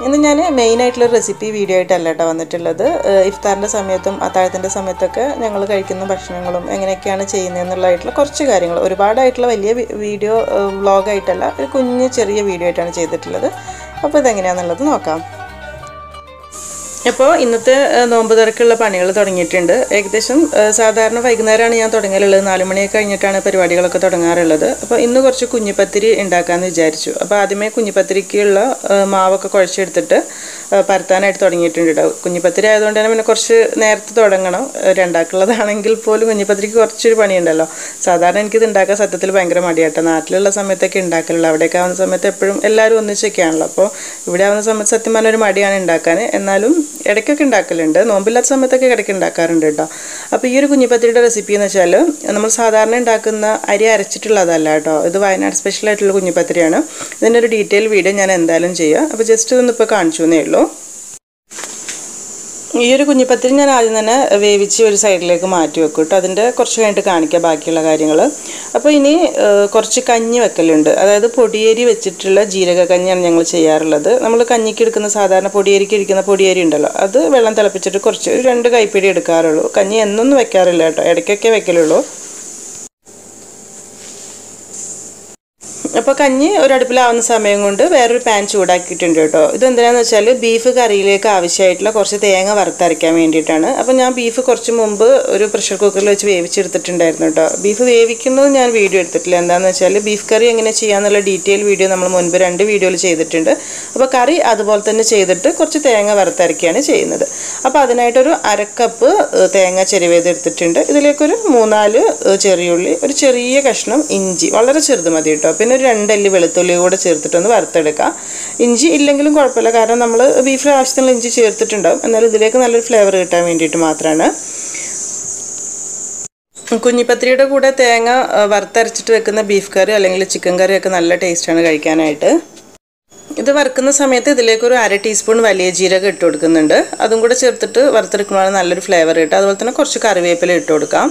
ഇന്ന് ഞാൻ മെയിനായിട്ടുള്ള റെസിപ്പി വീഡിയോ ആയിട്ടല്ല കേട്ടോ വന്നിട്ടുള്ളത് ഏഹ് ഇഫ്താറിൻ്റെ സമയത്തും അത്താഴത്തിൻ്റെ സമയത്തൊക്കെ ഞങ്ങൾ കഴിക്കുന്ന ഭക്ഷണങ്ങളും എങ്ങനെയൊക്കെയാണ് ചെയ്യുന്നതെന്നുള്ളതായിട്ടുള്ള കുറച്ച് കാര്യങ്ങൾ ഒരുപാടായിട്ടുള്ള വലിയ വി- വീഡിയോ ഏഹ് വ്ളോഗായിട്ടല്ല ഒരു കുഞ്ഞ് ചെറിയ വീഡിയോ ആയിട്ടാണ് ചെയ്തിട്ടുള്ളത് അപ്പോൾ ഇതെങ്ങനെയാണെന്നുള്ളത് നോക്കാം അപ്പോൾ ഇന്നത്തെ ഏഹ്, നോമ്പ് തുറക്കുള്ള പണികൾ തുടങ്ങിയിട്ടുണ്ട് ഏകദേശം ഏഹ്, സാധാരണ വൈകുന്നേരമാണ് ഞാൻ തുടങ്ങലുള്ളത് നാല് മണിയൊക്കെ കഴിഞ്ഞിട്ടാണ് പരിപാടികളൊക്കെ തുടങ്ങാറുള്ളത് അപ്പോൾ ഇന്ന് കുറച്ച് കുഞ്ഞിപ്പത്തിരി ഉണ്ടാക്കാമെന്ന് വിചാരിച്ചു അപ്പോൾ ആദ്യമേ കുഞ്ഞിപ്പത്തിരിക്കുള്ള ഏഹ്, മാവൊക്കെ കുഴച്ചെടുത്തിട്ട് ഏഹ്, പരത്താനായിട്ട് തുടങ്ങിയിട്ടുണ്ട് കേട്ടോ കുഞ്ഞിപ്പത്തിരി ആയതുകൊണ്ട് തന്നെ പിന്നെ കുറച്ച് നേരത്തെ തുടങ്ങണം ഏഹ്, രണ്ടാക്കുള്ളതാണെങ്കിൽ പോലും കുഞ്ഞിപ്പത്തിരിക്ക് കുറച്ചൊരു പണിയുണ്ടല്ലോ സാധാരണ എനിക്കിത് ഉണ്ടാക്കാൻ സത്യത്തിൽ ഭയങ്കര മടിയാട്ടോ നാട്ടിലുള്ള സമയത്തൊക്കെ ഉണ്ടാക്കലുള്ളൂ അവിടെയൊക്കെ ആവുന്ന സമയത്ത് എപ്പോഴും എല്ലാവരും ഒന്നിച്ചൊക്കെയാണല്ലോ അപ്പോൾ ഇവിടെ ആവുന്ന സമയത്ത് സത്യം പറഞ്ഞ ഒരു മടിയാണ് ഉണ്ടാക്കാൻ എന്നാലും ഇടയ്ക്കൊക്കെ ഉണ്ടാക്കലുണ്ട് നോമ്പില്ലാത്ത സമയത്തൊക്കെ ഇടയ്ക്ക് ഉണ്ടാക്കാറുണ്ട് കേട്ടോ അപ്പോൾ ഈ ഒരു കുഞ്ഞിപ്പത്തിരിയുടെ റെസിപ്പി എന്ന് വെച്ചാൽ നമ്മൾ സാധാരണ ഉണ്ടാക്കുന്ന അരി അരച്ചിട്ടുള്ളതല്ല കേട്ടോ ഇത് വയനാട് സ്പെഷ്യൽ ആയിട്ടുള്ള കുഞ്ഞിപ്പത്തിരിയാണ് ഇതിൻ്റെ ഒരു ഡീറ്റെയിൽ വീഡിയോ ഞാൻ എന്തായാലും ചെയ്യാം അപ്പോൾ ജസ്റ്റ് ഇതൊന്ന് ഇപ്പോൾ കാണിച്ചു എന്നേ ഉള്ളൂ ഈ ഒരു കുഞ്ഞിപ്പത്തിരി ഞാൻ ആദ്യം തന്നെ വേവിച്ച് ഒരു സൈഡിലേക്ക് മാറ്റി വെക്കും കേട്ടോ അതിൻ്റെ കുറച്ച് കഴിഞ്ഞിട്ട് കാണിക്കാം ബാക്കിയുള്ള കാര്യങ്ങൾ അപ്പോൾ ഇനി ഏഹ്, കുറച്ച് കഞ്ഞി വെക്കലുണ്ട് അതായത് പൊടിയേരി വെച്ചിട്ടുള്ള ജീരക കഞ്ഞിയാണ് ഞങ്ങൾ ചെയ്യാറുള്ളത് നമ്മൾ കഞ്ഞിക്ക് എടുക്കുന്ന സാധാരണ പൊടിയേരിക്ക് ഇരിക്കുന്ന പൊടിയേരി ഉണ്ടല്ലോ അത് വെള്ളം തിളപ്പിച്ചിട്ട് കുറച്ച് ഒരു രണ്ട് കൈപ്പിടി എടുക്കാറുള്ളൂ കഞ്ഞി എന്നൊന്നും വെക്കാറില്ല കേട്ടോ ഇടയ്ക്കൊക്കെ വെക്കലുള്ളൂ അപ്പോൾ കഞ്ഞി ഒരടുപ്പിലാവുന്ന സമയം കൊണ്ട് വേറൊരു പാൻ ചൂടാക്കിയിട്ടുണ്ട് കേട്ടോ ഇതെന്തിനാന്ന് വെച്ചാൽ ബീഫ് കറിയിലേക്ക് ആവശ്യമായിട്ടുള്ള കുറച്ച് തേങ്ങ വറുത്തരയ്ക്കാൻ വേണ്ടിയിട്ടാണ് അപ്പോൾ ഞാൻ ബീഫ് കുറച്ച് മുമ്പ് ഒരു പ്രഷർ കുക്കറിൽ വെച്ച് വേവിച്ചെടുത്തിട്ടുണ്ടായിരുന്നു കേട്ടോ ബീഫ് വേവിക്കുന്നത് ഞാൻ വീഡിയോ എടുത്തിട്ടില്ല എന്താണെന്ന് വെച്ചാൽ ബീഫ് കറി എങ്ങനെ ചെയ്യാന്നുള്ള ഡീറ്റെയിൽ വീഡിയോ നമ്മൾ മുൻപ് രണ്ട് വീഡിയോയിൽ ചെയ്തിട്ടുണ്ട് അപ്പോൾ കറി അതുപോലെ തന്നെ ചെയ്തിട്ട് കുറച്ച് തേങ്ങ വറുത്തരയ്ക്കുകയാണ് ചെയ്യുന്നത് അപ്പോൾ അതിനായിട്ടൊരു അരക്കപ്പ് ഏഹ്, തേങ്ങ ചെരുവേതെടുത്തിട്ടുണ്ട് ഇതിലേക്കൊരു മൂന്നാല് ഏഹ്, ചെറിയുള്ളി ഒരു ചെറിയ കഷ്ണം ഇഞ്ചി വളരെ ചെറുത് മതി കേട്ടോ പിന്നെ ഒരു രണ്ടല്ലി വെളുത്തുള്ളി കൂടെ ചേർത്തിട്ടൊന്ന് വറുത്തെടുക്കാം ഇഞ്ചി ഇല്ലെങ്കിലും കുഴപ്പമില്ല കാരണം നമ്മൾ ബീഫിന് ആവശ്യത്തിനുള്ള ഇഞ്ചി ചേർത്തിട്ടുണ്ടാവും എന്നാൽ ഇതിലേക്ക് നല്ലൊരു ഫ്ലേവർ കിട്ടാൻ വേണ്ടിയിട്ട് മാത്രമാണ് കുഞ്ഞിപ്പത്രിയുടെ കൂടെ തേങ്ങ ആ, വറുത്തരച്ചിട്ട് വെക്കുന്ന ബീഫ് കറി അല്ലെങ്കിൽ ചിക്കൻ കറിയൊക്കെ നല്ല ടേസ്റ്റാണ് കഴിക്കാനായിട്ട് ഇത് വറുക്കുന്ന സമയത്ത് ഇതിലേക്ക് ഒരു അര ടീസ്പൂൺ വലിയ ജീരകം ഇട്ട് കൊടുക്കുന്നുണ്ട് അതും കൂടെ ചേർത്തിട്ട് വറുത്തെടുക്കുമ്പോഴാണ് നല്ലൊരു ഫ്ലേവർ കിട്ടുക അതുപോലെ തന്നെ കുറച്ച് കറിവേപ്പില ഇട്ട് കൊടുക്കാം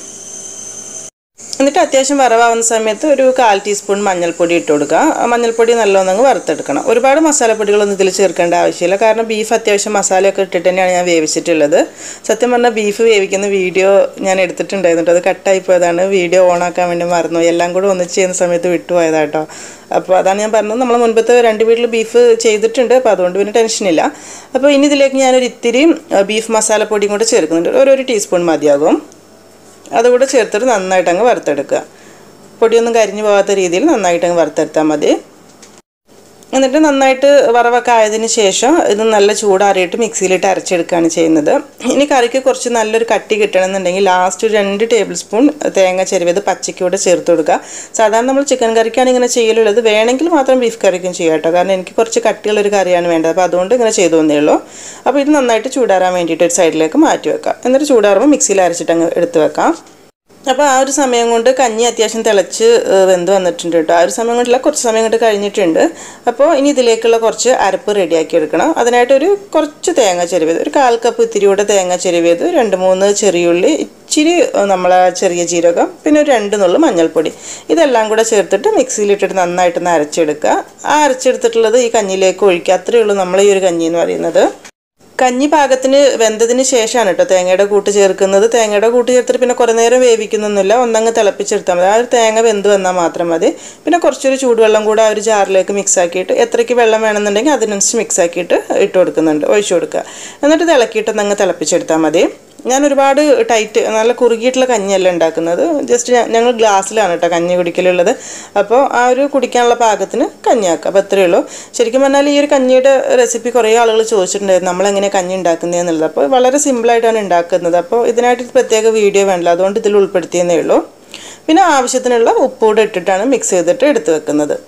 എന്നിട്ട് അത്യാവശ്യം വറവാകുന്ന സമയത്ത് ഒരു കാൽ ടീസ്പൂൺ മഞ്ഞൾപ്പൊടി ഇട്ട് കൊടുക്കുക ആ മഞ്ഞൾപ്പൊടി നല്ലോണം വറുത്തെടുക്കണം ഒരുപാട് മസാലപ്പൊടികളൊന്നും ഇതിൽ ചേർക്കേണ്ട ആവശ്യമില്ല കാരണം ബീഫ് അത്യാവശ്യം മസാലയൊക്കെ ഇട്ടിട്ട് തന്നെയാണ് ഞാൻ വേവിച്ചിട്ടുള്ളത് സത്യം പറഞ്ഞാൽ ബീഫ് വേവിക്കുന്ന വീഡിയോ ഞാൻ എടുത്തിട്ടുണ്ടായിരുന്നു കേട്ടോ അത് കട്ടായി പോയതാണ് വീഡിയോ ഓണാക്കാൻ വേണ്ടി മറന്നു എല്ലാം കൂടെ ഒന്നിച്ച് ചെയ്യുന്ന സമയത്ത് വിട്ടുപോയതാട്ടോ അപ്പോൾ അതാണ് ഞാൻ പറഞ്ഞത് നമ്മൾ മുൻപത്തെ രണ്ട് വീട്ടിൽ ബീഫ് ചെയ്തിട്ടുണ്ട് അപ്പോൾ അതുകൊണ്ട് പിന്നെ ടെൻഷനില്ല അപ്പോൾ ഇനി ഇതിലേക്ക് ഞാനൊരു ഇത്തിരി ആ, ബീഫ് മസാലപ്പൊടിയും കൂടെ ചേർക്കുന്നുണ്ട് ഒരു ഒരു ടീസ്പൂൺ മതിയാകും അതുകൂടെ ചേർത്തിട്ട് നന്നായിട്ട് അങ്ങ് വറുത്തെടുക്കുക പൊടിയൊന്നും കരിഞ്ഞു പോകാത്ത രീതിയിൽ നന്നായിട്ട് അങ്ങ് വറുത്തെടുത്താൽ മതി എന്നിട്ട് നന്നായിട്ട് വറവൊക്കെ ആയതിന് ശേഷം ഇത് നല്ല ചൂടാറിയിട്ട് മിക്സിയിലിട്ട് അരച്ചെടുക്കുകയാണ് ചെയ്യുന്നത് ഇനി കറിക്ക് കുറച്ച് നല്ലൊരു കട്ടി കിട്ടണമെന്നുണ്ടെങ്കിൽ ലാസ്റ്റ് ഒരു രണ്ട് ടേബിൾ സ്പൂൺ തേങ്ങ ചെരുവത് പച്ചയ്ക്കൂടെ ചേർത്ത് കൊടുക്കുക സാധാരണ നമ്മൾ ചിക്കൻ കറിക്കാണ് ഇങ്ങനെ ചെയ്യലുള്ളത് വേണമെങ്കിൽ മാത്രം ബീഫ് കറിക്കും ചെയ്യാം കേട്ടോ കാരണം എനിക്ക് കുറച്ച് കട്ടിയുള്ളൊരു കറിയാണ് വേണ്ടത് അപ്പോൾ അതുകൊണ്ട് ഇങ്ങനെ ചെയ്തു തന്നേ ഉള്ളൂ അപ്പോൾ ഇത് നന്നായിട്ട് ചൂടാറാൻ വേണ്ടിയിട്ട് ഒരു സൈഡിലേക്ക് മാറ്റി വെക്കാം എന്നിട്ട് ചൂടാറുമ്പോൾ മിക്സിയിൽ അരച്ചിട്ട് അങ്ങ് എടുത്ത് വെക്കാം അപ്പോൾ ആ ഒരു സമയം കൊണ്ട് കഞ്ഞി അത്യാവശ്യം തിളച്ച് ഏഹ്, വെന്ത് വന്നിട്ടുണ്ട് കേട്ടോ ആ ഒരു സമയം കൊണ്ടല്ല കുറച്ച് സമയം കൊണ്ട് കഴിഞ്ഞിട്ടുണ്ട് അപ്പോൾ ഇനി ഇതിലേക്കുള്ള കുറച്ച് അരപ്പ് റെഡിയാക്കി എടുക്കണം അതിനായിട്ട് ഒരു കുറച്ച് തേങ്ങ ചെരുവിയത് ഒരു കാൽ കപ്പ് ഇത്തിരി കൂടെ തേങ്ങ ചെരുവിയത് രണ്ട് മൂന്ന് ചെറിയുള്ളി ഇച്ചിരി ഏഹ്, നമ്മളെ ചെറിയ ജീരകം പിന്നെ ഒരു രണ്ട് നുള്ളു മഞ്ഞൾപ്പൊടി ഇതെല്ലാം കൂടെ ചേർത്തിട്ട് മിക്സിയിലിട്ടിട്ട് നന്നായിട്ടൊന്ന് അരച്ചെടുക്കുക ആ അരച്ചെടുത്തിട്ടുള്ളത് ഈ കഞ്ഞിയിലേക്ക് ഒഴിക്കുക അത്രയേ ഉള്ളൂ നമ്മളെ ഈ ഒരു കഞ്ഞി എന്ന് പറയുന്നത് കഞ്ഞി പാകത്തിന് വെന്തതിന് ശേഷമാണ് കേട്ടോ തേങ്ങയുടെ കൂട്ട് ചേർക്കുന്നത് തേങ്ങയുടെ കൂട്ട് ചേർത്തിട്ട് പിന്നെ കുറേ നേരം വേവിക്കുന്നൊന്നുമില്ല ഒന്നങ്ങ് തിളപ്പിച്ചെടുത്താൽ മതി ആ ഒരു തേങ്ങ വെന്ത് വന്നാൽ മാത്രം മതി പിന്നെ കുറച്ചൊരു ചൂടുവെള്ളം കൂടെ ആ ഒരു ജാറിലേക്ക് മിക്സ് ആക്കിയിട്ട് എത്രയ്ക്ക് വെള്ളം വേണമെന്നുണ്ടെങ്കിൽ അതിനനുസരിച്ച് മിക്സ് ആക്കിയിട്ട് ഇട്ട് കൊടുക്കുന്നുണ്ട് ഒഴിച്ചു കൊടുക്കുക എന്നിട്ട് ഇത് ഇളക്കിയിട്ടൊന്ന് അങ്ങ് തിളപ്പിച്ചെടുത്താൽ മതി ഞാൻ ഒരുപാട് ടൈറ്റ് നല്ല കുറുകിയിട്ടുള്ള കഞ്ഞിയല്ല ഉണ്ടാക്കുന്നത് ജസ്റ്റ് ഞങ്ങൾ ഗ്ലാസ്സിലാണ് കേട്ടോ കഞ്ഞി കുടിക്കലുള്ളത് അപ്പോൾ ആ ഒരു കുടിക്കാനുള്ള പാകത്തിന് കഞ്ഞിയാക്കുക അപ്പോൾ അത്രയേ ഉള്ളൂ ശരിക്കും പറഞ്ഞാൽ ഈ ഒരു കഞ്ഞിയുടെ റെസിപ്പി കുറേ ആളുകൾ ചോദിച്ചിട്ടുണ്ടായിരുന്നു നമ്മളെങ്ങനെ കഞ്ഞി ഉണ്ടാക്കുന്നത് എന്നുള്ളത് അപ്പോൾ വളരെ സിമ്പിളായിട്ടാണ് ഉണ്ടാക്കുന്നത് അപ്പോൾ ഇതിനായിട്ട് പ്രത്യേക വീഡിയോ വേണ്ടല്ലോ അതുകൊണ്ട് ഇതിൽ ഉൾപ്പെടുത്തിയെന്നേ ഉള്ളൂ പിന്നെ ആവശ്യത്തിനുള്ള ഉപ്പൂടെ ഇട്ടിട്ടാണ് മിക്സ് ചെയ്തിട്ട് എടുത്ത് വെക്കുന്നത്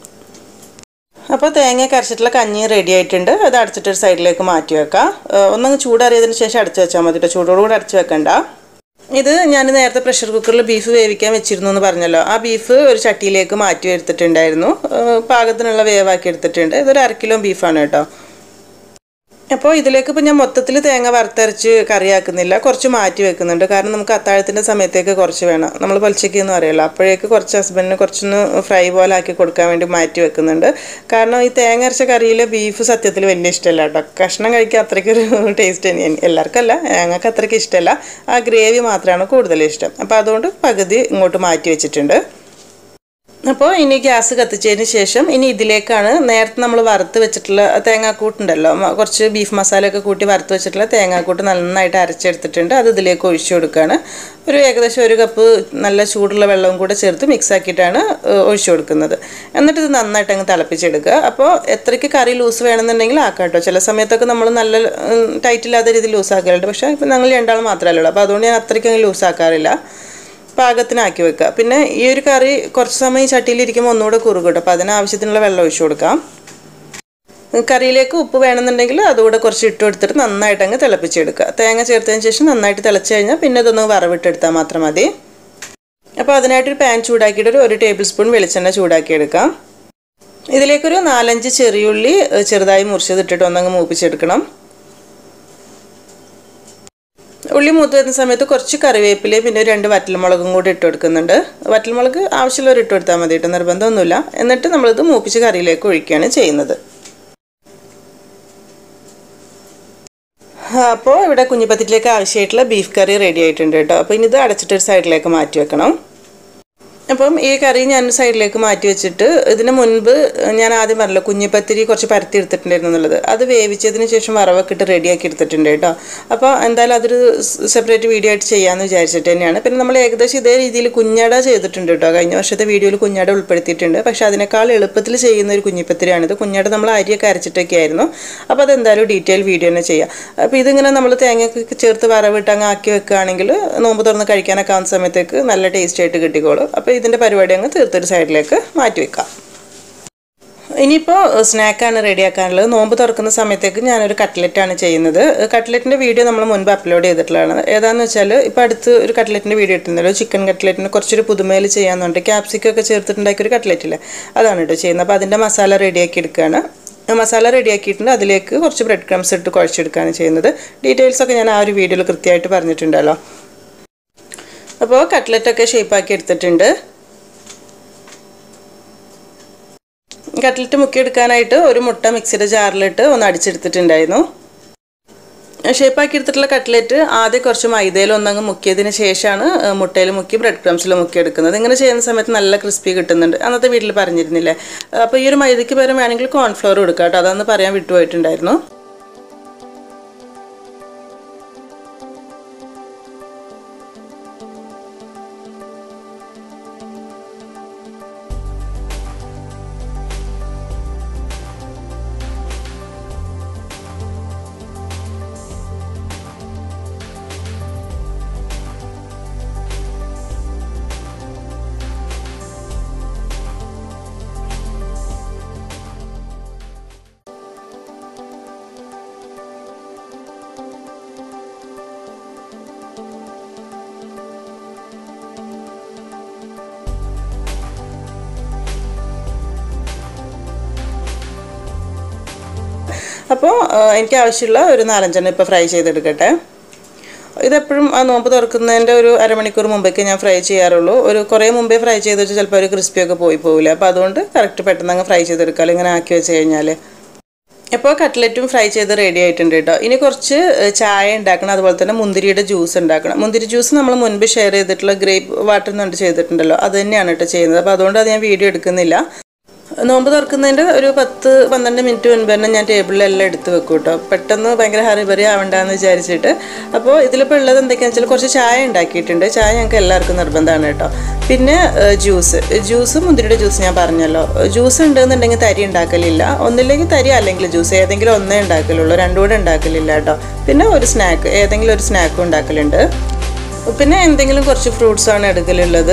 അപ്പോൾ തേങ്ങ കരച്ചിട്ടുള്ള കഞ്ഞി റെഡി ആയിട്ടുണ്ട് അത് അടച്ചിട്ട് ഒരു സൈഡിലേക്ക് മാറ്റി വെക്കാം ഏഹ് ഒന്നങ്ങ് ചൂടറിയതിന് ശേഷം അടച്ചു വെച്ചാൽ മതി കേട്ടോ ചൂടോടുകൂടി അടച്ചു വെക്കണ്ട ഇത് ഞാൻ നേരത്തെ പ്രഷർ കുക്കറിൽ ബീഫ് വേവിക്കാൻ വെച്ചിരുന്നു എന്ന് പറഞ്ഞല്ലോ ആ ബീഫ് ഒരു ചട്ടിയിലേക്ക് മാറ്റി എടുത്തിട്ടുണ്ടായിരുന്നു ഏഹ് പാകത്തിനുള്ള വേവാക്കി എടുത്തിട്ടുണ്ട് ഇതൊരു അര കിലോ ബീഫാണ് കേട്ടോ അപ്പോൾ ഇതിലേക്ക് ഇപ്പോൾ ഞാൻ മൊത്തത്തിൽ തേങ്ങ വറുത്തരച്ച് കറിയാക്കുന്നില്ല കുറച്ച് മാറ്റി വെക്കുന്നുണ്ട് കാരണം നമുക്ക് അത്താഴത്തിൻ്റെ സമയത്തേക്ക് കുറച്ച് വേണം നമ്മൾ പൊലിച്ചയ്ക്ക് എന്ന് പറയുമല്ലോ അപ്പോഴേക്ക് കുറച്ച് ഹസ്ബൻഡിന് കുറച്ചൊന്ന് ഫ്രൈ പോലെ ആക്കി കൊടുക്കാൻ വേണ്ടി മാറ്റി വെക്കുന്നുണ്ട് കാരണം ഈ തേങ്ങ അരച്ച കറിയിൽ ബീഫ് സത്യത്തിൽ വലിയ ഇഷ്ടമല്ല കേട്ടോ കഷ്ണം കഴിക്കാൻ അത്രയ്ക്കൊരു ടേസ്റ്റ് തന്നെയാണ് എല്ലാവർക്കും അല്ല ഞങ്ങൾക്ക് അത്രയ്ക്ക് ഇഷ്ടമല്ല ആ ഗ്രേവി മാത്രമാണ് കൂടുതൽ ഇഷ്ടം അപ്പോൾ അതുകൊണ്ട് പകുതി ഇങ്ങോട്ട് മാറ്റി വെച്ചിട്ടുണ്ട് അപ്പോൾ ഇനി ഗ്യാസ് കത്തിച്ചതിന് ശേഷം ഇനി ഇതിലേക്കാണ് നേരത്തെ നമ്മൾ വറുത്ത് വെച്ചിട്ടുള്ള തേങ്ങാക്കൂട്ടുണ്ടല്ലോ മ- കുറച്ച് ബീഫ് മസാലയൊക്കെ കൂട്ടി വറുത്ത് വെച്ചിട്ടുള്ള തേങ്ങാക്കൂട്ട് നന്നായിട്ട് അരച്ചെടുത്തിട്ടുണ്ട് അത് ഇതിലേക്ക് ഒഴിച്ചു കൊടുക്കുകയാണ് ഒരു ഏകദേശം ഒരു കപ്പ് നല്ല ചൂടുള്ള വെള്ളവും കൂടെ ചേർത്ത് മിക്സ് ആക്കിയിട്ടാണ് ഏഹ്, ഒഴിച്ചു കൊടുക്കുന്നത് എന്നിട്ട് ഇത് നന്നായിട്ട് അങ്ങ് തിളപ്പിച്ചെടുക്കുക അപ്പോൾ എത്രയ്ക്ക് കറി ലൂസ് വേണമെന്നുണ്ടെങ്കിൽ ആക്കാം കേട്ടോ ചില സമയത്തൊക്കെ നമ്മൾ നല്ല ടൈറ്റ് ഇല്ലാത്ത രീതിയിൽ ലൂസ് ആക്കാറുണ്ട് പക്ഷേ ഇപ്പം ഞങ്ങൾ രണ്ടാൾ മാത്രമല്ലേ ഉള്ളൂ അപ്പോൾ അതുകൊണ്ട് ഞാൻ അത്രയ്ക്ക് അങ്ങ് ലൂസ് ആക്കാറില്ല പാകത്തിനാക്കി വെക്കുക പിന്നെ ഈ ഒരു കറി കുറച്ച് സമയം ഈ ചട്ടിയിലിരിക്കുമ്പോൾ ഒന്നുകൂടെ കുറുകൂട്ടും അപ്പോൾ അതിന് ആവശ്യത്തിനുള്ള വെള്ളം ഒഴിച്ചു കൊടുക്കാം കറിയിലേക്ക് ഉപ്പ് വേണമെന്നുണ്ടെങ്കിൽ അതുകൂടെ കുറച്ച് ഇട്ട് കൊടുത്തിട്ട് നന്നായിട്ട് അങ്ങ് തിളപ്പിച്ചെടുക്കുക തേങ്ങ ചേർത്തതിന് ശേഷം നന്നായിട്ട് തിളച്ച് കഴിഞ്ഞാൽ പിന്നെ ഇതൊന്ന് വറവിട്ടെടുത്താൽ മാത്രം മതി അപ്പോൾ അതിനായിട്ടൊരു പാൻ ചൂടാക്കിയിട്ട് ഒരു ഒരു ടേബിൾ സ്പൂൺ വെളിച്ചെണ്ണ ചൂടാക്കിയെടുക്കാം ഇതിലേക്കൊരു നാലഞ്ച് ചെറിയുള്ളി ഏഹ്, ചെറുതായി മുറിച്ചത് ഇട്ടിട്ട് ഒന്നങ്ങ് മൂപ്പിച്ചെടുക്കണം ഉള്ളി മൂത്ത് വരുന്ന സമയത്ത് കുറച്ച് കറിവേപ്പിലയും പിന്നെ ഒരു രണ്ട് വറ്റൽമുളകും കൂടി ഇട്ട് കൊടുക്കുന്നുണ്ട് വറ്റൽമുളക് ആവശ്യമുള്ളവർ ഇട്ട് കൊടുത്താൽ മതി കേട്ടോ നിർബന്ധമൊന്നുമില്ല എന്നിട്ട് നമ്മളിത് മൂപ്പിച്ച് കറിയിലേക്ക് ഒഴിക്കുകയാണ് ചെയ്യുന്നത് അപ്പോൾ ഇവിടെ കുഞ്ഞിപ്പത്തിലേക്ക് ആവശ്യമായിട്ടുള്ള ബീഫ് കറി റെഡി ആയിട്ടുണ്ട് കേട്ടോ അപ്പോൾ ഇനി ഇത് അടച്ചിട്ടൊരു സൈഡിലേക്ക് മാറ്റി വെക്കണം അപ്പം ഈ കറി ഞാൻ സൈഡിലേക്ക് മാറ്റി വെച്ചിട്ട് ഇതിന് മുൻപ് ഞാൻ ആദ്യം പറഞ്ഞല്ലോ കുഞ്ഞിപ്പത്തിരി കുറച്ച് പരത്തി എടുത്തിട്ടുണ്ടായിരുന്നു എന്നുള്ളത് അത് വേവിച്ചതിന് ശേഷം വറവൊക്കെ ഇട്ട് റെഡിയാക്കി എടുത്തിട്ടുണ്ട് കേട്ടോ അപ്പോൾ എന്തായാലും അതൊരു സെപ്പറേറ്റ് വീഡിയോ ആയിട്ട് ചെയ്യാമെന്ന് വിചാരിച്ചിട്ട് തന്നെയാണ് പിന്നെ നമ്മൾ ഏകദേശം ഇതേ രീതിയിൽ കുഞ്ഞട ചെയ്തിട്ടുണ്ട് കേട്ടോ കഴിഞ്ഞ വർഷത്തെ വീഡിയോയിൽ കുഞ്ഞട ഉൾപ്പെടുത്തിയിട്ടുണ്ട് പക്ഷേ അതിനേക്കാൾ എളുപ്പത്തിൽ ചെയ്യുന്ന ഒരു കുഞ്ഞിപ്പത്തിരിയാണിത് കുഞ്ഞട നമ്മൾ അരിയൊക്കെ അരച്ചിട്ടൊക്കെ ആയിരുന്നു അപ്പോൾ അതെന്തായാലും ഡീറ്റെയിൽ വീഡിയോ തന്നെ ചെയ്യാം അപ്പോൾ ഇതിങ്ങനെ നമ്മൾ തേങ്ങയൊക്കെ ചേർത്ത് വറവിട്ട് അങ്ങ് ആക്കി വെക്കുകയാണെങ്കിൽ നോമ്പ് തുറന്ന് കഴിക്കാനൊക്കെ ആവുന്ന സമയത്തേക്ക് നല്ല ടേസ്റ്റ് ആയിട്ട് കിട്ടിക്കോളും അപ്പോൾ ഇതിൻ്റെ പരിപാടി അങ്ങ് തീർത്തൊരു സൈഡിലേക്ക് മാറ്റി വെക്കാം ഇനിയിപ്പോൾ സ്നാക്കാണ് റെഡിയാക്കാനുള്ളത് നോമ്പ് തുറക്കുന്ന സമയത്തേക്ക് ഞാനൊരു കട്ട്ലറ്റാണ് ചെയ്യുന്നത് കട്ട്ലറ്റിൻ്റെ വീഡിയോ നമ്മൾ മുൻപ് അപ്ലോഡ് ചെയ്തിട്ടുള്ളതാണ് ഏതാണെന്ന് വെച്ചാൽ ഇപ്പോൾ അടുത്ത് ഒരു കട്ട്ലറ്റിൻ്റെ വീഡിയോ ഇട്ടുന്നല്ലോ ചിക്കൻ കട്ട്ലറ്റിന് കുറച്ചൊരു പുതുമയിൽ ചെയ്യാമെന്നുണ്ട് ക്യാപ്സിക്കൊക്കെ ചേർത്തിട്ടുണ്ടാക്കിയ ഒരു കട്ട്ലറ്റില്ലേ അതാണ് കേട്ടോ ചെയ്യുന്നത് അപ്പോൾ അതിൻ്റെ മസാല റെഡിയാക്കി എടുക്കുകയാണ് മസാല റെഡിയാക്കിയിട്ടുണ്ട് അതിലേക്ക് കുറച്ച് ബ്രെഡ് ക്രംസ് ഇട്ട് കുഴച്ചെടുക്കുകയാണ് ചെയ്യുന്നത് ഡീറ്റെയിൽസ് ഒക്കെ ഞാൻ ആ ഒരു വീഡിയോയിൽ കൃത്യമായിട്ട് പറഞ്ഞിട്ടുണ്ടല്ലോ അപ്പോൾ കട്ട്ലറ്റൊക്കെ ഷേപ്പാക്കി എടുത്തിട്ടുണ്ട് കട്ട്ലറ്റ് മുക്കിയെടുക്കാനായിട്ട് ഒരു മുട്ട മിക്സിയുടെ ജാറിലിട്ട് ഒന്ന് അടിച്ചെടുത്തിട്ടുണ്ടായിരുന്നു ഷേപ്പാക്കി എടുത്തിട്ടുള്ള കട്ട്ലറ്റ് ആദ്യം കുറച്ച് മൈദയിൽ ഒന്നങ്ങ് മുക്കിയതിന് ശേഷമാണ് മുട്ടയിൽ മുക്കി ബ്രെഡ് ക്രംസിൽ മുക്കിയെടുക്കുന്നത് ഇങ്ങനെ ചെയ്യുന്ന സമയത്ത് നല്ല ക്രിസ്പി കിട്ടുന്നുണ്ട് അന്നത്തെ വീട്ടിൽ പറഞ്ഞിരുന്നില്ലേ അപ്പോൾ ഈ ഒരു മൈദയ്ക്ക് പകരം വേണമെങ്കിൽ കോൺഫ്ലവർ കൊടുക്കാം കേട്ടോ അതൊന്ന് പറയാൻ വിട്ടുപോയിട്ടുണ്ടായിരുന്നു അപ്പോൾ എനിക്ക് ആവശ്യമുള്ള ഒരു നാലഞ്ചെണ്ണം ഇപ്പോൾ ഫ്രൈ ചെയ്തെടുക്കട്ടെ ഇതെപ്പോഴും ആ നോമ്പ് തുറക്കുന്നതിൻ്റെ ഒരു അരമണിക്കൂർ മുമ്പേക്ക് ഞാൻ ഫ്രൈ ചെയ്യാറുള്ളൂ ഒരു കുറേ മുമ്പേ ഫ്രൈ ചെയ്ത് വെച്ചാൽ ചിലപ്പോൾ ഒരു ക്രിസ്പിയൊക്കെ പോയി പോകില്ല അപ്പോൾ അതുകൊണ്ട് കറക്റ്റ് പെട്ടെന്ന് അങ്ങ് ഫ്രൈ ചെയ്തെടുക്കാമല്ലോ ഇങ്ങനെ ആക്കി വെച്ച് കഴിഞ്ഞാൽ ഇപ്പോൾ കട്ട്ലറ്റും ഫ്രൈ ചെയ്ത് റെഡി ആയിട്ടുണ്ട് കേട്ടോ ഇനി കുറച്ച് ഏഹ്, ചായ ഉണ്ടാക്കണം അതുപോലെ തന്നെ മുന്തിരിയുടെ ജ്യൂസ് ഉണ്ടാക്കണം മുന്തിരി ജ്യൂസ് നമ്മൾ മുൻപ് ഷെയർ ചെയ്തിട്ടുള്ള ഗ്രേപ്പ് വാട്ടർ എന്നുകൊണ്ട് ചെയ്തിട്ടുണ്ടല്ലോ അത് തന്നെയാണ് കേട്ടോ ചെയ്യുന്നത് അപ്പോൾ അതുകൊണ്ട് അത് ഞാൻ വീഡിയോ എടുക്കുന്നില്ല നോമ്പ് തുറക്കുന്നതിൻ്റെ ഒരു പത്ത് പന്ത്രണ്ട് മിനിറ്റ് മുൻപ് തന്നെ ഞാൻ ടേബിളിലെല്ലാം എടുത്ത് വെക്കും കേട്ടോ പെട്ടെന്ന് ഭയങ്കര ഹറിബറി ആവണ്ടെന്ന് വിചാരിച്ചിട്ട് അപ്പോൾ ഇതിലിപ്പോൾ ഉള്ളത് എന്തൊക്കെയാണെന്ന് വെച്ചാൽ കുറച്ച് ചായ ഉണ്ടാക്കിയിട്ടുണ്ട് ചായ ഞങ്ങൾക്ക് എല്ലാവർക്കും നിർബന്ധമാണ് കേട്ടോ പിന്നെ ഏഹ്, ജ്യൂസ് ജ്യൂസ് മുന്തിരിയുടെ ജ്യൂസ് ഞാൻ പറഞ്ഞല്ലോ ജ്യൂസ് ഉണ്ടെന്നുണ്ടെങ്കിൽ തരി ഉണ്ടാക്കലില്ല ഒന്നില്ലെങ്കിൽ തരി അല്ലെങ്കിൽ ജ്യൂസ് ഏതെങ്കിലും ഒന്നേ ഉണ്ടാക്കലുള്ളൂ രണ്ടും കൂടെ ഉണ്ടാക്കലില്ല കേട്ടോ പിന്നെ ഒരു സ്നാക്ക് ഏതെങ്കിലും ഒരു സ്നാക്കും ഉണ്ടാക്കലുണ്ട് പിന്നെ എന്തെങ്കിലും കുറച്ച് ഫ്രൂട്ട്സാണ് എടുക്കലുള്ളത്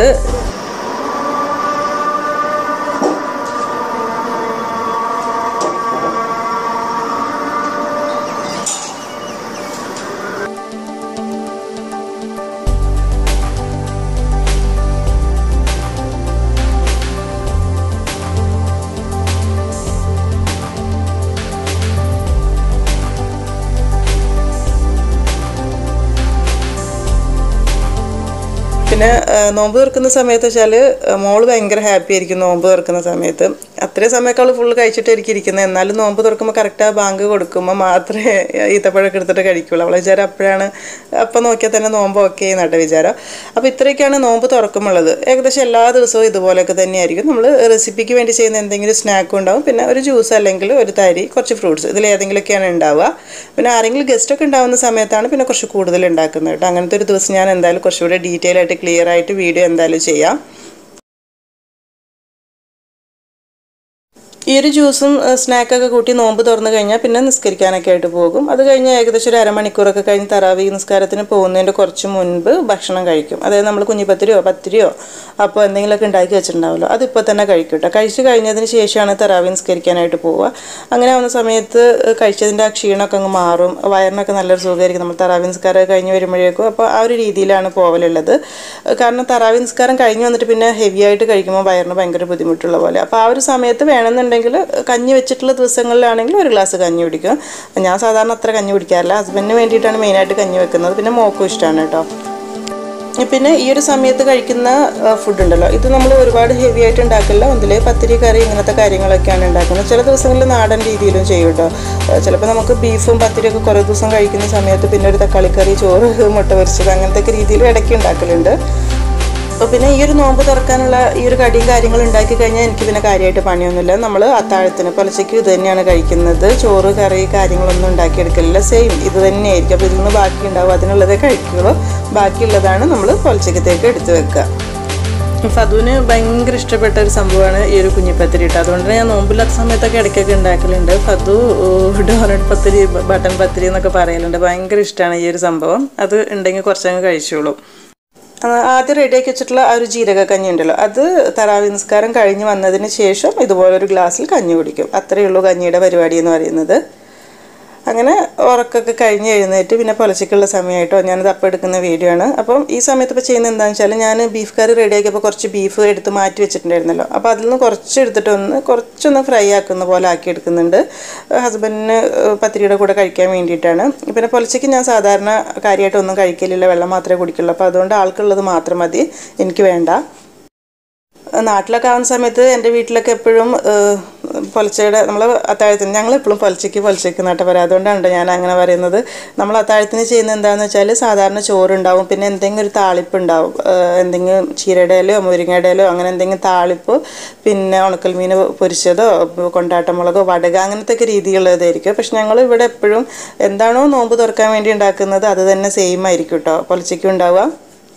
പിന്നെ ആ, നോമ്പ് തുറക്കുന്ന സമയത്ത് വെച്ചാൽ മോള് ഭയങ്കര ഹാപ്പി ആയിരിക്കും നോമ്പ് തുറക്കുന്ന സമയത്ത് അത്രയും സമയമൊക്കെ അവൾ ഫുള്ള് കഴിച്ചിട്ടായിരിക്കും ഇരിക്കുന്നത് എന്നാലും നോമ്പ് തുറക്കുമ്പോൾ കറക്റ്റ് ആ ബാങ്ക് കൊടുക്കുമ്പോൾ മാത്രമേ ഈത്തപ്പഴമൊക്കെ എടുത്തിട്ട് കഴിക്കുള്ളൂ അവളെ വിചാരം അപ്പോഴാണ് അപ്പം നോക്കിയാൽ തന്നെ നോമ്പ് ഓക്കെ എന്നാട്ടെ വിചാരം അപ്പോൾ ഇത്രയൊക്കെയാണ് നോമ്പ് തുറക്കുമുള്ളത് ഏകദേശം എല്ലാ ദിവസവും ഇതുപോലെയൊക്കെ തന്നെയായിരിക്കും നമ്മൾ റെസിപ്പിക്ക് വേണ്ടി ചെയ്യുന്ന എന്തെങ്കിലും സ്നാക്കും ഉണ്ടാവും പിന്നെ ഒരു ജ്യൂസ് അല്ലെങ്കിൽ ഒരു തരി കുറച്ച് ഫ്രൂട്ട്സ് ഇതിൽ ഏതെങ്കിലുമൊക്കെയാണ് ഉണ്ടാവുക പിന്നെ ആരെങ്കിലും ഗസ്റ്റൊക്കെ ഉണ്ടാവുന്ന സമയത്താണ് പിന്നെ കുറച്ച് കൂടുതൽ ഉണ്ടാക്കുന്നത് കേട്ടോ അങ്ങനത്തെ ഒരു ദിവസം ഞാൻ എന്തായാലും കുറച്ചുകൂടെ ഡീറ്റെയിൽ ആയിട്ട് ക്ലിയർ ആയിട്ട് വീഡിയോ എന്തായാലും ചെയ്യാം ഈ ഒരു ജ്യൂസും ഏഹ്, സ്നാക്കൊക്കെ കൂട്ടി നോമ്പ് തുറന്നു കഴിഞ്ഞാൽ പിന്നെ നിസ്കരിക്കാനൊക്കെ ആയിട്ട് പോകും അത് കഴിഞ്ഞ് ഏകദേശം ഒരു അരമണിക്കൂറൊക്കെ കഴിഞ്ഞ് തറാവി നിസ്കാരത്തിന് പോകുന്നതിൻ്റെ കുറച്ച് മുൻപ് ഭക്ഷണം കഴിക്കും അതായത് നമ്മൾ കുഞ്ഞിപ്പത്തിരിയോ പത്തിരിയോ അപ്പോൾ എന്തെങ്കിലുമൊക്കെ ഉണ്ടാക്കി വെച്ചിട്ടുണ്ടാവുമല്ലോ അതിപ്പോൾ തന്നെ കഴിക്കും കേട്ടോ കഴിച്ച് കഴിഞ്ഞതിന് ശേഷമാണ് തറാവി നിസ്കരിക്കാനായിട്ട് പോവുക അങ്ങനെ ആവുന്ന സമയത്ത് ഏഹ്, കഴിച്ചതിൻ്റെ ആ ക്ഷീണമൊക്കെ അങ്ങ് മാറും വയറിനൊക്കെ നല്ലൊരു സുഖമായിരിക്കും നമ്മൾ തറാവി നിസ്കാരം കഴിഞ്ഞ് വരുമ്പോഴേക്കും അപ്പോൾ ആ ഒരു രീതിയിലാണ് പോവലുള്ളത് ഏഹ്, കാരണം തറാവി നിസ്കാരം കഴിഞ്ഞ് വന്നിട്ട് പിന്നെ ഹെവി ആയിട്ട് കഴിക്കുമ്പോൾ വയറിന് ഭയങ്കര ബുദ്ധിമുട്ടുള്ള പോലെ അപ്പോൾ ആ ഒരു സമയത്ത് വേണമെന്നുണ്ടെങ്കിൽ കഞ്ഞി വെച്ചിട്ടുള്ള ദിവസങ്ങളിലാണെങ്കിൽ ഒരു ഗ്ലാസ് കഞ്ഞി കുടിക്കും ഞാൻ സാധാരണ അത്ര കഞ്ഞി കുടിക്കാറില്ല ഹസ്ബൻഡിന് വേണ്ടിയിട്ടാണ് മെയിനായിട്ട് കഞ്ഞി വെക്കുന്നത് പിന്നെ മോക്കും ഇഷ്ടമാണ് കേട്ടോ പിന്നെ ഈ ഒരു സമയത്ത് കഴിക്കുന്ന ഫുഡ് ഉണ്ടല്ലോ ഇത് നമ്മൾ ഒരുപാട് ഹെവി ആയിട്ട് ഉണ്ടാക്കില്ല ഒന്നിലെ പത്തിരി കറി ഇങ്ങനത്തെ കാര്യങ്ങളൊക്കെയാണ് ഉണ്ടാക്കുന്നത് ചില ദിവസങ്ങളിൽ നാടൻ രീതിയിലും ചെയ്യും കേട്ടോ ചിലപ്പോൾ നമുക്ക് ബീഫും പത്തിരിയൊക്കെ കുറേ ദിവസം കഴിക്കുന്ന സമയത്ത് പിന്നെ ഒരു തക്കാളിക്കറി ചോറ് മുട്ട പൊരിച്ചത് അങ്ങനത്തെ ഒക്കെ രീതിയിൽ ഇടയ്ക്ക് ഉണ്ടാക്കലുണ്ട് അപ്പോൾ പിന്നെ ഈ ഒരു നോമ്പ് തുറക്കാനുള്ള ഈ ഒരു കടിയും കാര്യങ്ങളും ഉണ്ടാക്കി കഴിഞ്ഞാൽ എനിക്ക് പിന്നെ കാര്യമായിട്ട് പണിയൊന്നുമില്ല നമ്മൾ അത്താഴത്തിന് പുലച്ചയ്ക്ക് ഇത് തന്നെയാണ് കഴിക്കുന്നത് ചോറ് കറി കാര്യങ്ങളൊന്നും ഉണ്ടാക്കിയെടുക്കലില്ല സെയിം ഇത് തന്നെയായിരിക്കും അപ്പോൾ ഇതിൽ നിന്ന് ബാക്കി ഉണ്ടാവും അതിനുള്ളതേ കഴിക്കുള്ളൂ ബാക്കിയുള്ളതാണ് നമ്മൾ പുലച്ചക്കത്തേക്ക് എടുത്ത് വെക്കുക ഫതുവിന് ഭയങ്കര ഇഷ്ടപ്പെട്ട ഒരു സംഭവമാണ് ഈ ഒരു കുഞ്ഞിപ്പത്തിരി ഇട്ട് അതുകൊണ്ട് ഞാൻ നോമ്പില്ലാത്ത സമയത്തൊക്കെ ഇടയ്ക്കൊക്കെ ഉണ്ടാക്കലുണ്ട് ഫതു ഡോനറ്റ് പത്തിരി ബട്ടൺ പത്തിരി എന്നൊക്കെ പറയലുണ്ട് ഭയങ്കര ഇഷ്ടമാണ് ഈ ഒരു സംഭവം അത് ഉണ്ടെങ്കിൽ കുറച്ചങ്ങ് കഴിച്ചോളൂ ആ, ആദ്യം റെഡിയാക്കി വെച്ചിട്ടുള്ള ആ ഒരു ജീരക കഞ്ഞി ഉണ്ടല്ലോ അത് തറാവി നിസ്കാരം കഴിഞ്ഞ് വന്നതിന് ശേഷം ഇതുപോലെ ഒരു ഗ്ലാസ്സിൽ കഞ്ഞി കുടിക്കും അത്രയേ ഉള്ളൂ കഞ്ഞിയുടെ പരിപാടി എന്ന് പറയുന്നത് അങ്ങനെ ഉറക്കമൊക്കെ കഴിഞ്ഞ് എഴുന്നേറ്റ് പിന്നെ പൊലച്ചയ്ക്കുള്ള സമയമായിട്ടോ ഞാനത് അപ്പം എടുക്കുന്ന വീഡിയോ ആണ് അപ്പം ഈ സമയത്ത് ഇപ്പോൾ ചെയ്യുന്നത് എന്താണെന്ന് വെച്ചാൽ ഞാൻ ബീഫ് കറി റെഡിയാക്കിയപ്പോൾ കുറച്ച് ബീഫ് എടുത്ത് മാറ്റി വെച്ചിട്ടുണ്ടായിരുന്നല്ലോ അപ്പോൾ അതിൽ നിന്ന് കുറച്ച് എടുത്തിട്ട് ഒന്ന് കുറച്ചൊന്ന് ഫ്രൈ ആക്കുന്ന പോലെ ആക്കി എടുക്കുന്നുണ്ട് ഹസ്ബൻഡിന് പത്തിരിയുടെ കൂടെ കഴിക്കാൻ വേണ്ടിയിട്ടാണ് പിന്നെ പൊലച്ചയ്ക്ക് ഞാൻ സാധാരണ കാര്യമായിട്ടൊന്നും കഴിക്കലില്ല വെള്ളം മാത്രമേ കുടിക്കുള്ളൂ അപ്പോൾ അതുകൊണ്ട് ആൾക്കുള്ളത് മാത്രം മതി എനിക്ക് വേണ്ട നാട്ടിലൊക്കെ ആവുന്ന സമയത്ത് എൻ്റെ വീട്ടിലൊക്കെ എപ്പോഴും പൊലച്ചയുടെ നമ്മൾ അത്താഴത്തിന് ഞങ്ങൾ എപ്പോഴും പൊലച്ചയ്ക്ക് പൊലച്ചയ്ക്ക് എന്നാട്ട് പറയാം അതുകൊണ്ടാണ് ഞാൻ അങ്ങനെ പറയുന്നത് നമ്മൾ അത്താഴത്തിന് ചെയ്യുന്നത് എന്താണെന്ന് വെച്ചാൽ സാധാരണ ചോറുണ്ടാവും പിന്നെ എന്തെങ്കിലും ഒരു താളിപ്പ് ഉണ്ടാവും ഏഹ് എന്തെങ്കിലും ചീരയുടെ ഇലയോ മുരിങ്ങയുടെ ഇലയോ അങ്ങനെ എന്തെങ്കിലും താളിപ്പ് പിന്നെ ഉണക്കൽ മീൻ പൊരിച്ചതോ കൊണ്ടാട്ടമുളകോ വടക അങ്ങനത്തെ ഒക്കെ രീതിയുള്ളതായിരിക്കും പക്ഷെ ഞങ്ങൾ ഇവിടെ എപ്പോഴും എന്താണോ നോമ്പ് തുറക്കാൻ വേണ്ടി ഉണ്ടാക്കുന്നത് അത് തന്നെ സെയിം ആയിരിക്കും കേട്ടോ പൊലച്ചയ്ക്കും ഉണ്ടാവുക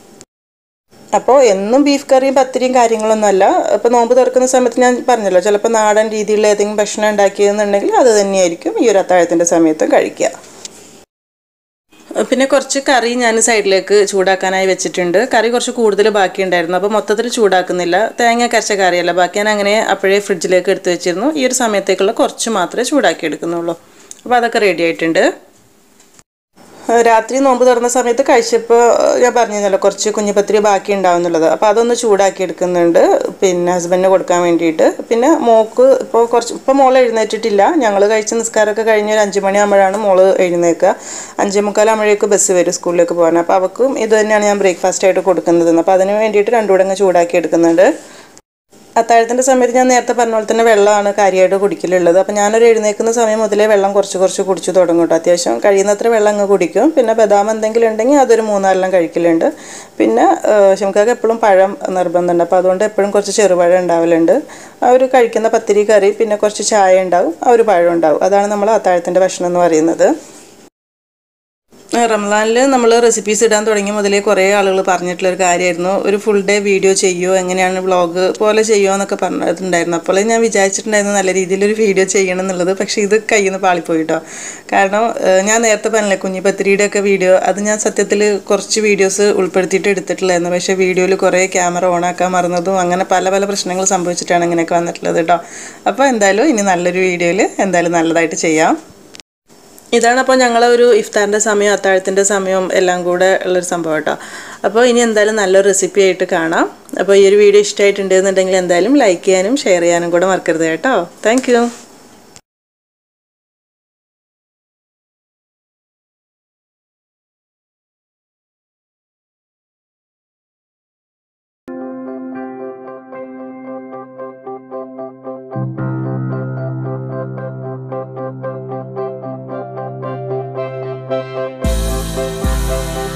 അപ്പോൾ എന്നും ബീഫ് കറിയും പത്തിരിയും കാര്യങ്ങളൊന്നും അല്ല ഇപ്പോൾ നോമ്പ് തുറക്കുന്ന സമയത്ത് ഞാൻ പറഞ്ഞല്ലോ ചിലപ്പോൾ നാടൻ രീതിയിലുള്ള ഏതെങ്കിലും ഭക്ഷണം ഉണ്ടാക്കിയെന്നുണ്ടെങ്കിൽ അത് തന്നെയായിരിക്കും ഈ ഒരു അത്താഴത്തിൻ്റെ സമയത്തും കഴിക്കുക പിന്നെ കുറച്ച് കറി ഞാൻ സൈഡിലേക്ക് ചൂടാക്കാനായി വെച്ചിട്ടുണ്ട് കറി കുറച്ച് കൂടുതൽ ബാക്കിയുണ്ടായിരുന്നു അപ്പോൾ മൊത്തത്തിൽ ചൂടാക്കുന്നില്ല തേങ്ങ കരച്ച കറിയല്ല ബാക്കി ഞാൻ അങ്ങനെ അപ്പോഴേ ഫ്രിഡ്ജിലേക്ക് എടുത്ത് വെച്ചിരുന്നു ഈ ഒരു സമയത്തേക്കുള്ള കുറച്ച് മാത്രമേ ചൂടാക്കി എടുക്കുന്നുള്ളൂ അപ്പോൾ അതൊക്കെ റെഡി ആയിട്ടുണ്ട് രാത്രി നോമ്പ് തുറന്ന സമയത്ത് കഴിച്ചപ്പോൾ ഞാൻ പറഞ്ഞിരുന്നല്ലോ കുറച്ച് കുഞ്ഞിപ്പത്തിരി ബാക്കി ഉണ്ടാവുന്നുള്ളത് അപ്പോൾ അതൊന്ന് ചൂടാക്കി എടുക്കുന്നുണ്ട് പിന്നെ ഹസ്ബൻഡിന് കൊടുക്കാൻ വേണ്ടിയിട്ട് പിന്നെ മോക്ക് ഇപ്പോൾ കുറച്ച് ഇപ്പോൾ മോൾ എഴുന്നേറ്റിട്ടില്ല ഞങ്ങൾ കഴിച്ച നിസ്കാരമൊക്കെ കഴിഞ്ഞ് ഒരു അഞ്ച് മണിയാകുമ്പോഴാണ് മോള് എഴുന്നേൽക്കുക അഞ്ചേ മുക്കാലാകുമ്പോഴേക്ക് ബസ് വരും സ്കൂളിലേക്ക് പോകാൻ അപ്പോൾ അവൾക്കും ഇത് തന്നെയാണ് ഞാൻ ബ്രേക്ക്ഫാസ്റ്റ് ആയിട്ട് കൊടുക്കുന്നത് അപ്പോൾ അതിന് വേണ്ടിയിട്ട് രണ്ടു കൂടെ അങ്ങ് ചൂടാക്കി എടുക്കുന്നുണ്ട് അത്താഴത്തിൻ്റെ സമയത്ത് ഞാൻ നേരത്തെ പറഞ്ഞ പോലെ തന്നെ വെള്ളമാണ് കാര്യമായിട്ട് കുടിക്കലുള്ളത് അപ്പോൾ ഞാനൊരു എഴുന്നേൽക്കുന്ന സമയം മുതലേ വെള്ളം കുറച്ച് കുറച്ച് കുടിച്ചു തുടങ്ങും കേട്ടോ അത്യാവശ്യം കഴിയുന്നത്ര വെള്ളം അങ്ങ് കുടിക്കും പിന്നെ ബദാം എന്തെങ്കിലും ഉണ്ടെങ്കിൽ അതൊരു മൂന്നാലെണ്ണം കഴിക്കലുണ്ട് പിന്നെ ശമുക്കാക്ക് എപ്പോഴും പഴം നിർബന്ധമുണ്ട് അപ്പോൾ അതുകൊണ്ട് എപ്പോഴും കുറച്ച് ചെറുപഴം ഉണ്ടാവലുണ്ട് ആ ഒരു കഴിക്കുന്ന പത്തിരി കറി പിന്നെ കുറച്ച് ചായ ഉണ്ടാവും ആ ഒരു പഴം ഉണ്ടാവും അതാണ് നമ്മൾ അത്താഴത്തിൻ്റെ ഭക്ഷണം എന്ന് പറയുന്നത് റംസാനിൽ നമ്മൾ റെസിപ്പീസ് ഇടാൻ തുടങ്ങിയ മുതലേ കുറേ ആളുകൾ പറഞ്ഞിട്ടുള്ളൊരു കാര്യമായിരുന്നു ഒരു ഫുൾ ഡേ വീഡിയോ ചെയ്യുമോ എങ്ങനെയാണ് വ്ളോഗ് പോലെ ചെയ്യുമോ എന്നൊക്കെ പറഞ്ഞിട്ടുണ്ടായിരുന്നു അപ്പോൾ ഞാൻ വിചാരിച്ചിട്ടുണ്ടായിരുന്നു നല്ല രീതിയിലൊരു വീഡിയോ ചെയ്യണം എന്നുള്ളത് പക്ഷേ ഇത് കയ്യിൽ നിന്ന് പാളിപ്പോയി കേട്ടോ കാരണം ഏഹ്, ഞാൻ നേരത്തെ പറഞ്ഞില്ലേ കുഞ്ഞിപ്പത്തിരിയുടെ ഒക്കെ വീഡിയോ അത് ഞാൻ സത്യത്തിൽ കുറച്ച് വീഡിയോസ് ഉൾപ്പെടുത്തിയിട്ട് എടുത്തിട്ടുള്ളായിരുന്നു പക്ഷേ വീഡിയോയിൽ കുറേ ക്യാമറ ഓണാക്കാൻ മറന്നതും അങ്ങനെ പല പല പ്രശ്നങ്ങൾ സംഭവിച്ചിട്ടാണ് ഇങ്ങനെയൊക്കെ വന്നിട്ടുള്ളത് കേട്ടോ അപ്പോൾ എന്തായാലും ഇനി നല്ലൊരു വീഡിയോയിൽ എന്തായാലും നല്ലതായിട്ട് ചെയ്യാം ഇതാണ് അപ്പോൾ ഞങ്ങളെ ഒരു ഇഫ്താറിൻ്റെ സമയം അത്താഴത്തിൻ്റെ സമയം എല്ലാം കൂടെ ഉള്ളൊരു സംഭവം കേട്ടോ അപ്പോൾ ഇനി എന്തായാലും നല്ലൊരു റെസിപ്പി ആയിട്ട് കാണാം അപ്പോൾ ഈ ഒരു വീഡിയോ ഇഷ്ടമായിട്ടുണ്ടെന്നുണ്ടെങ്കിൽ എന്തായാലും ലൈക്ക് ചെയ്യാനും ഷെയർ ചെയ്യാനും കൂടെ മറക്കരുത് കേട്ടോ താങ്ക് Thank